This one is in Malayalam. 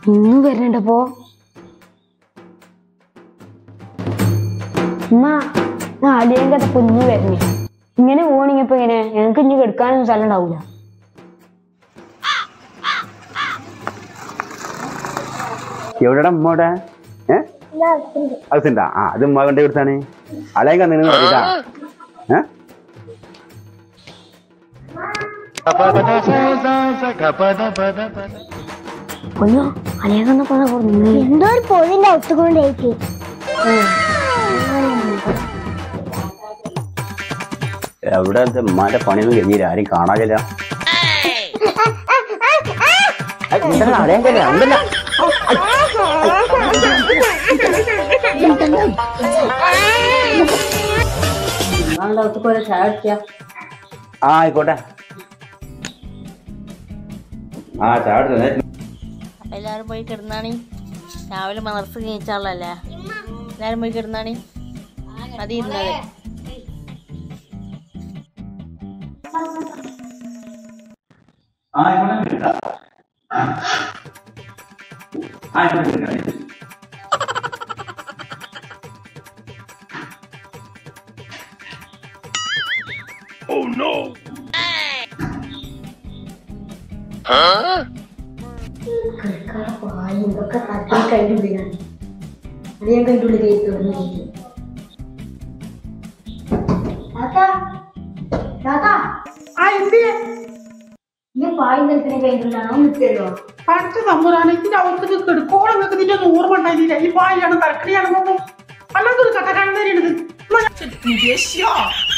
ഇന്നും വരുന്നുണ്ടപ്പോ ഉമ്മ ആദ്യം കഥ കുഞ്ഞു വരണേ ഇങ്ങനെ പോകണെങ്കിൽ ഇപ്പൊ ഇങ്ങനെ ഞങ്ങൾക്ക് ഇനി കെടുക്കാനൊന്നും സ്ഥലം ഉണ്ടാവൂല എവിടെടാ ഉമ്മയുടെ ഏ അകത്തുണ്ടാ ആ അത് ഉമ്മ കൊണ്ട് കൊടുത്താണ് അല്ലെങ്കിൽ നിങ്ങൾ പറഞ്ഞിട്ടാ ഏ കൊല്ലോ അലേക്കൊന്ന് പോന്ന പറഞ്ഞു എന്തോ ഒരു പൊതിന്റെ ഒത്തുകൊണ്ടേക്ക് എവിടെ ഉമ്മാന്റെ പണിയൊന്നും കഴിഞ്ഞില്ല ആരും കാണാനില്ല അറിയാൻ ഉണ്ടല്ല ആ ആയിക്കോട്ടെ ആ ചാടുന്നു എല്ലാവരും പോയി കിടന്നാണി രാവിലെ മദർസ് കഴിച്ചാളല്ലേ എല്ലാവരും പോയി കിടന്നാണി മതി ഇരുന്നത് ഇതൊക്കെ തട്ടി കണ്ടുപിടിക്കാണ് അത് ഞാൻ കണ്ടുപിടി കയറ്റി ഞാൻ പായി നിൽക്കുന്ന കഴിഞ്ഞിട്ടാണോ നിൽക്കല്ലോ പഠിച്ച തമ്പുരാനെ ഇതിന്റെ അവർക്ക് കെടുക്കോളം നിങ്ങൾക്ക് ഇതിന്റെ ഒന്നും ഓർമ്മ ഉണ്ടായില്ല ഈ പായാണ് തരക്കടിയാണെന്നൊന്നും അല്ലാത്തൊരു കഥ കാണുന്നതിനുണ്ട്